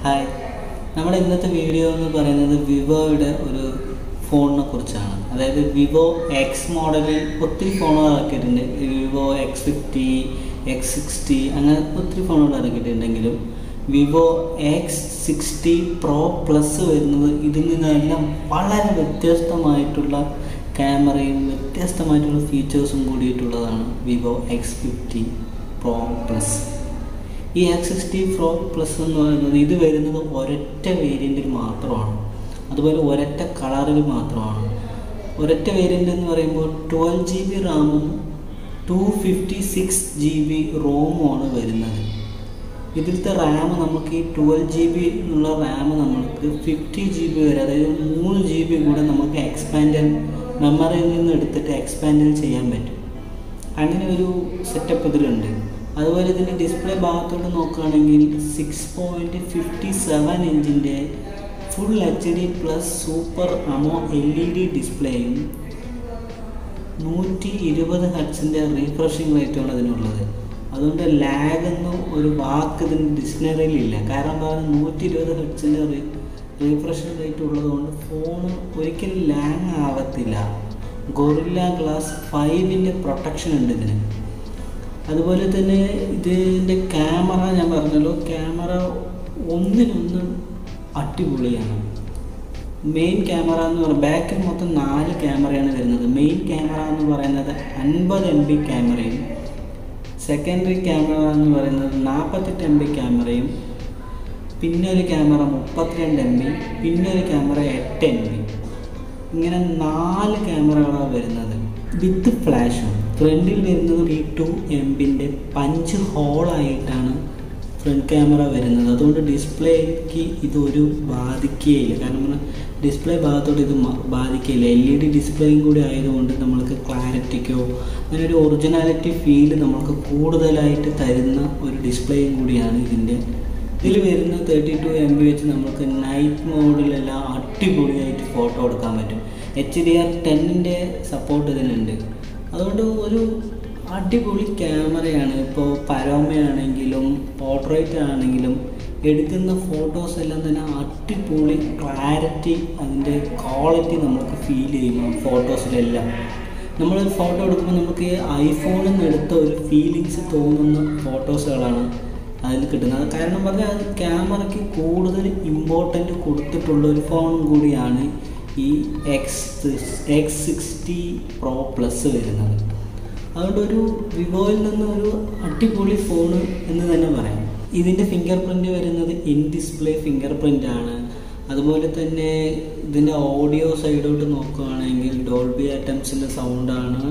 hi നമ്മുടെ ഇന്നത്തെ video എന്ന് പറയുന്നത് വിവോയുടെ ഒരു ഫോണിനെ കുറിച്ചാണ് അതായത് വിവോ എക്സ് മോഡലിൽ ഒത്തിരി ഫോണുകൾ ഇറക്കിയിട്ടുണ്ട് Vivo X fifty X sixty അങ്ങനെ ഒത്തിരി ഫോണുകൾ ഇറക്കിയിട്ടുണ്ടെങ്കിലും Vivo X sixty pro plus വരുന്നത് ഇതിൽ നിന്നെല്ലാം വളരെ വ്യത്യസ്തമായിട്ടുള്ള ക്യാമറയും വ്യത്യസ്തമായിട്ടുള്ള ഫീച്ചേഴ്സും കൂടിയിട്ടുള്ളതാണ് Vivo X fifty pro plus ഈ എക്സ് സിക്സ്റ്റി പ്രോ പ്ലസ് എന്ന് പറയുന്നത് ഇത് വരുന്നത് ഒരൊറ്റ വേരിയൻറ്റിൽ മാത്രമാണ് അതുപോലെ ഒരൊറ്റ കളറിൽ മാത്രമാണ് ഒരൊറ്റ വേരിയൻ്റ് എന്ന് പറയുമ്പോൾ ട്വൽവ് ജി ബി റാമും two fifty six G B റോമുമാണ് വരുന്നത് ഇതിലത്തെ റാം നമുക്ക് ഈ ട്വൽവ് ജി ബി ഉള്ള റാം നമുക്ക് ഫിഫ്റ്റി ജി ബി വരെ അതായത് മൂന്ന് ജി ബി കൂടെ നമുക്ക് എക്സ്പാൻഡൻ മെമ്മറിയിൽ നിന്ന് എടുത്തിട്ട് എക്സ്പാൻഡിൽ ചെയ്യാൻ പറ്റും അങ്ങനെ ഒരു സെറ്റപ്പ് ഇതിലുണ്ട് അതുപോലെ ഇതിൻ്റെ ഡിസ്പ്ലേ ഭാഗത്തോട്ട് നോക്കുകയാണെങ്കിൽ സിക്സ് പോയിൻറ്റ് ഫിഫ്റ്റി സെവൻ ഇഞ്ചിൻ്റെ full H D plus super AMOLED ഡിസ്പ്ലേയും നൂറ്റി ഇരുപത് ഹട്ട്സിൻ്റെ റീഫ്രഷിംഗ് റേറ്റുമാണ് അതിനുള്ളത് അതുകൊണ്ട് ലാഗ് എന്നും ഒരു വാക്ക് ഇതിന് ഡിക്ഷണറിയിലില്ല കാരണം എന്താ നൂറ്റി ഇരുപത് ഹെഡ്സിൻ്റെ റീ റീഫ്രഷ് റേറ്റ് ഉള്ളതുകൊണ്ട് ഫോൺ ഒരിക്കലും ലാങ് ആവത്തില്ല ഗൊറില്ല ഗ്ലാസ് ഫൈവിൻ്റെ പ്രൊട്ടക്ഷൻ ഉണ്ട് ഇതിന് അതുപോലെ തന്നെ ഇതിൻ്റെ ക്യാമറ ഞാൻ പറഞ്ഞല്ലോ ക്യാമറ ഒന്നിനൊന്നും അടിപൊളിയാണ് മെയിൻ ക്യാമറ എന്ന് പറയുന്നത് ബാക്കിൽ മൊത്തം നാല് ക്യാമറയാണ് വരുന്നത് മെയിൻ ക്യാമറ എന്ന് പറയുന്നത് അൻപത് എം ബി ക്യാമറയും സെക്കൻഡറി ക്യാമറ എന്ന് പറയുന്നത് നാൽപ്പത്തെട്ട് എം ബി ക്യാമറയും പിന്നെ ഒരു ക്യാമറ മുപ്പത്തിരണ്ട് എം ബി പിന്നെ ഒരു ക്യാമറ എട്ട് എം ബി ഇങ്ങനെ നാല് ക്യാമറകളാണ് വരുന്നത് വിത്ത് ഫ്ലാഷും ഫ്രണ്ടിൽ വരുന്നത് ഈ ടു എം ബിൻ്റെ പഞ്ച് ഹോളായിട്ടാണ് ഫ്രണ്ട് ക്യാമറ വരുന്നത് അതുകൊണ്ട് ഡിസ്പ്ലേക്ക് ഇതൊരു ബാധിക്കുകയില്ല കാരണം ഡിസ്പ്ലേ ഭാഗത്തോട്ട് ഇത് ബാധിക്കില്ല എൽ ഇ ഡി ഡിസ്പ്ലേയും കൂടി ആയതുകൊണ്ട് നമ്മൾക്ക് ക്ലാരിറ്റിക്കോ അങ്ങനെ ഒരു ഒറിജിനാലിറ്റി ഫീൽ നമ്മൾക്ക് കൂടുതലായിട്ട് തരുന്ന ഒരു ഡിസ്പ്ലേയും കൂടിയാണ് ഇതിൻ്റെ ഇതിൽ വരുന്ന തേർട്ടി ടു എം ബി വെച്ച് നമുക്ക് നൈറ്റ് മോഡിലെല്ലാം അടിപൊളിയായിട്ട് ഫോട്ടോ എടുക്കാൻ പറ്റും എച്ച് ഡി ആർ ടെന്നിൻ്റെ സപ്പോർട്ട് ഇതിനുണ്ട് അതുകൊണ്ട് ഒരു അടിപൊളി ക്യാമറയാണ് ഇപ്പോൾ പരോമയാണെങ്കിലും പോർട്രേറ്റ് ആണെങ്കിലും എടുക്കുന്ന ഫോട്ടോസ് എല്ലാം തന്നെ അടിപൊളി ക്ലാരിറ്റി അതിൻ്റെ ക്വാളിറ്റി നമുക്ക് ഫീൽ ചെയ്യും ആ ഫോട്ടോസിലെല്ലാം നമ്മൾ ഫോട്ടോ എടുക്കുമ്പോൾ നമുക്ക് ഐഫോണിൽ നിന്ന് എടുത്ത ഒരു ഫീലിങ്സ് തോന്നുന്ന ഫോട്ടോസുകളാണ് അതിൽ കിട്ടുന്നത് കാരണം പറഞ്ഞാൽ അത് ക്യാമറയ്ക്ക് കൂടുതൽ ഇമ്പോർട്ടൻ്റ് കൊടുത്തിട്ടുള്ള ഒരു ഫോണും കൂടിയാണ് ഈ X X sixty pro plus വരുന്നത് അതുകൊണ്ട് ഒരു വിവോയിൽ നിന്ന് ഒരു അടിപൊളി ഫോൺ എന്ന് തന്നെ പറയാം ഇതിൻ്റെ ഫിംഗർ പ്രിൻ്റ് വരുന്നത് ഇൻ ഡിസ്പ്ലേ ഫിംഗർ പ്രിൻ്റ് ആണ് അതുപോലെ തന്നെ ഇതിൻ്റെ ഓഡിയോ സൈഡോട്ട് നോക്കുകയാണെങ്കിൽ ഡോൾബി ആറ്റംസിൻ്റെ സൗണ്ടാണ്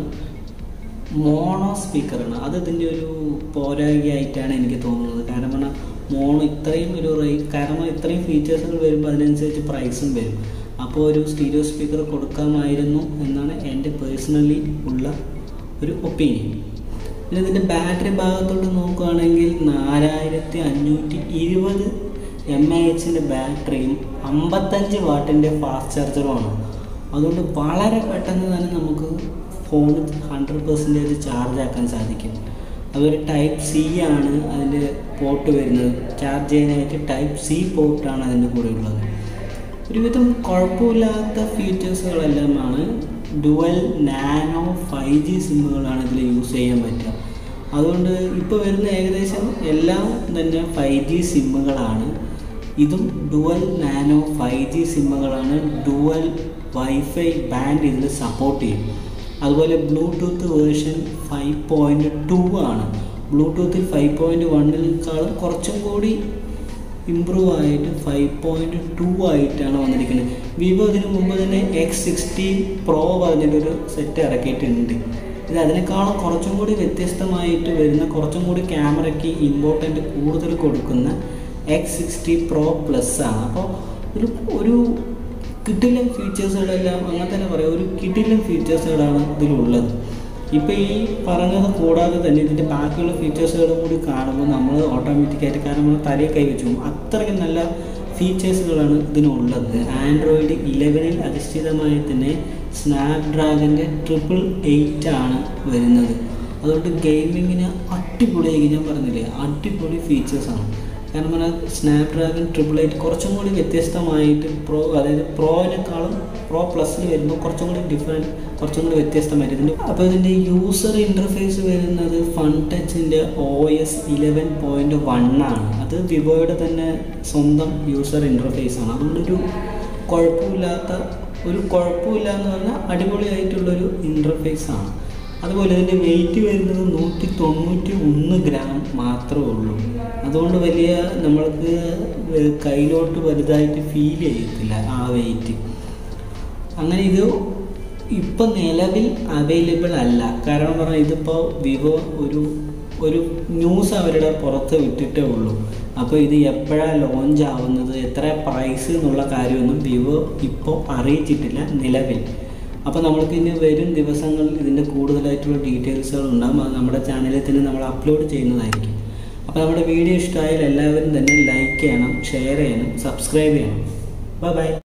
മോണോ സ്പീക്കറാണ് അത് ഇതിൻ്റെ ഒരു പോരായ്കയായിട്ടാണ് എനിക്ക് തോന്നുന്നത് കാരണം പറഞ്ഞാൽ മോണോ ഇത്രയും ഒരു റേറ്റ് കാരണം ഇത്രയും ഫീച്ചേഴ്സുകൾ വരുമ്പോൾ അതിനനുസരിച്ച് പ്രൈസും വരും അപ്പോൾ ഒരു സ്റ്റീരിയോ സ്പീക്കർ കൊടുക്കാമായിരുന്നു എന്നാണ് എൻ്റെ പേഴ്സണലി ഉള്ള ഒരു ഒപ്പീനിയൻ പിന്നെ ഇതിൻ്റെ ബാറ്ററി ഭാഗത്തോട്ട് നോക്കുകയാണെങ്കിൽ നാലായിരത്തി അഞ്ഞൂറ്റി ഇരുപത് എം എ എച്ചിൻ്റെ ബാറ്ററിയും അമ്പത്തഞ്ച് വാട്ടിൻ്റെ ഫാസ്റ്റ് ചാർജറുമാണ് അതുകൊണ്ട് വളരെ പെട്ടെന്ന് തന്നെ നമുക്ക് ഫോൺ ഹൺഡ്രഡ് പെർസെൻറ്റേജ് ചാർജ് ആക്കാൻ സാധിക്കും അതൊരു ടൈപ്പ് സി ആണ് അതിൻ്റെ പോർട്ട് വരുന്നത് ചാർജ് ചെയ്യാനായിട്ട് ടൈപ്പ് സി പോർട്ടാണ് അതിൻ്റെ കൂടെ ഉള്ളത് ഒരുവിധം കുഴപ്പമില്ലാത്ത ഫീച്ചേഴ്സുകളെല്ലാമാണ് ഡുവൽ നാനോ ഫൈവ് ജി സിമ്മുകളാണ് ഇതിൽ യൂസ് ചെയ്യാൻ പറ്റുക അതുകൊണ്ട് ഇപ്പോൾ വരുന്ന ഏകദേശം എല്ലാം തന്നെ ഫൈവ് ജി സിമ്മുകളാണ് ഇതും ഡുവൽ നാനോ ഫൈവ് ജി സിമ്മുകളാണ് ഡുവൽ വൈഫൈ ബാൻഡ് ഇതിൽ സപ്പോർട്ട് ചെയ്യും അതുപോലെ Bluetooth version five point two ആണ് ബ്ലൂടൂത്തിൽ ഫൈവ് പോയിൻറ്റ് വണ്ണിനേക്കാളും കുറച്ചും കൂടി ഇമ്പ്രൂവ് ആയിട്ട് ഫൈവ് പോയിൻറ്റ് ടു ആയിട്ടാണ് വന്നിരിക്കുന്നത് വിവോ ഇതിന് മുമ്പ് തന്നെ എക്സ് സിക്സ്റ്റി പ്രോ പറഞ്ഞിട്ടൊരു സെറ്റ് ഇറക്കിയിട്ടുണ്ട് ഇത് അതിനേക്കാളും കുറച്ചും കൂടി വ്യത്യസ്തമായിട്ട് വരുന്ന കുറച്ചും കൂടി ക്യാമറയ്ക്ക് ഇമ്പോർട്ടൻ്റ് കൂടുതൽ കൊടുക്കുന്ന എക്സ് സിക്സ്റ്റി പ്രോ പ്ലസ് ആണ് അപ്പോൾ ഒരു ഒരു കിടിലൻ ഫീച്ചേഴ്സുകളെല്ലാം അങ്ങനെ തന്നെ പറയാം ഒരു കിടിലൻ ഫീച്ചേഴ്സുകളാണ് ഇതിലുള്ളത് ഇപ്പോൾ ഈ പറഞ്ഞത് കൂടാതെ തന്നെ ഇതിൻ്റെ ബാക്കിയുള്ള ഫീച്ചേഴ്സുകളും കൂടി കാണുമ്പോൾ നമ്മൾ ഓട്ടോമാറ്റിക്കായിട്ട് കാരണം നമ്മൾ തലയിൽ കൈവച്ചു പോകും അത്രയ്ക്ക് നല്ല ഫീച്ചേഴ്സുകളാണ് ഇതിനുള്ളത് ആൻഡ്രോയിഡ് ഇലവനിൽ അധിഷ്ഠിതമായി തന്നെ സ്നാപ്ഡ്രാഗൻ്റെ ട്രിപ്പിൾ എയ്റ്റ് ആണ് വരുന്നത് അതുകൊണ്ട് ഗെയിമിങ്ങിന് അടിപൊളിയായി ഞാൻ പറഞ്ഞില്ലേ അടിപൊളി ഫീച്ചേഴ്സാണ് കാരണം പറഞ്ഞാൽ സ്നാപ്ഡ്രാഗൺ ട്രിപ്പിൾ എയ്റ്റ് കുറച്ചും കൂടി വ്യത്യസ്തമായിട്ട് പ്രോ അതായത് പ്രോയിനേക്കാളും പ്രോ പ്ലസ്സിൽ വരുമ്പോൾ കുറച്ചും കൂടി ഡിഫറെൻറ്റ് കുറച്ചും കൂടി വ്യത്യസ്തമായിട്ട് ഇതിൻ്റെ അപ്പോൾ ഇതിൻ്റെ യൂസർ ഇൻ്റർഫേസ് വരുന്നത് ഫൺ ടച്ചിൻ്റെ O S eleven point one ആണ് അത് വിവോയുടെ തന്നെ സ്വന്തം യൂസർ ഇൻ്റർഫേസ് ആണ് അതുകൊണ്ടൊരു കുഴപ്പമില്ലാത്ത ഒരു കുഴപ്പമില്ല എന്ന് പറഞ്ഞാൽ അടിപൊളിയായിട്ടുള്ളൊരു ഇൻ്റർഫേസ് ആണ് അതുപോലെ ഇതിൻ്റെ വെയിറ്റ് വരുന്നത് നൂറ്റി തൊണ്ണൂറ്റി ഒന്ന് ഗ്രാം മാത്രമേ ഉള്ളൂ അതുകൊണ്ട് വലിയ നമ്മൾക്ക് കയ്യിലോട്ട് വലുതായിട്ട് ഫീൽ ചെയ്യത്തില്ല ആ വെയിറ്റ് അങ്ങനെ ഇത് ഇപ്പം നിലവിൽ അവൈലബിൾ അല്ല കാരണം പറഞ്ഞാൽ ഇതിപ്പോൾ വിവോ ഒരു ഒരു ന്യൂസ് അവരുടെ പുറത്ത് വിട്ടിട്ടേ ഉള്ളൂ അപ്പോൾ ഇത് എപ്പോഴാണ് ലോഞ്ച് ആവുന്നത് എത്ര പ്രൈസ് എന്നുള്ള കാര്യമൊന്നും വിവോ ഇപ്പോൾ അറിയിച്ചിട്ടില്ല നിലവിൽ അപ്പോൾ നമ്മൾക്ക് ഇനി വരും ദിവസങ്ങളിൽ ഇതിൻ്റെ കൂടുതലായിട്ടുള്ള ഡീറ്റെയിൽസുകൾ ഉണ്ടാകും അത് നമ്മുടെ ചാനലിൽ തന്നെ നമ്മൾ അപ്ലോഡ് ചെയ്യുന്നതായിരിക്കും അപ്പോൾ നമ്മുടെ വീഡിയോ ഇഷ്ടമായാൽ എല്ലാവരും തന്നെ ലൈക്ക് ചെയ്യണം ഷെയർ ചെയ്യണം സബ്സ്ക്രൈബ് ചെയ്യണം ബൈ ബൈ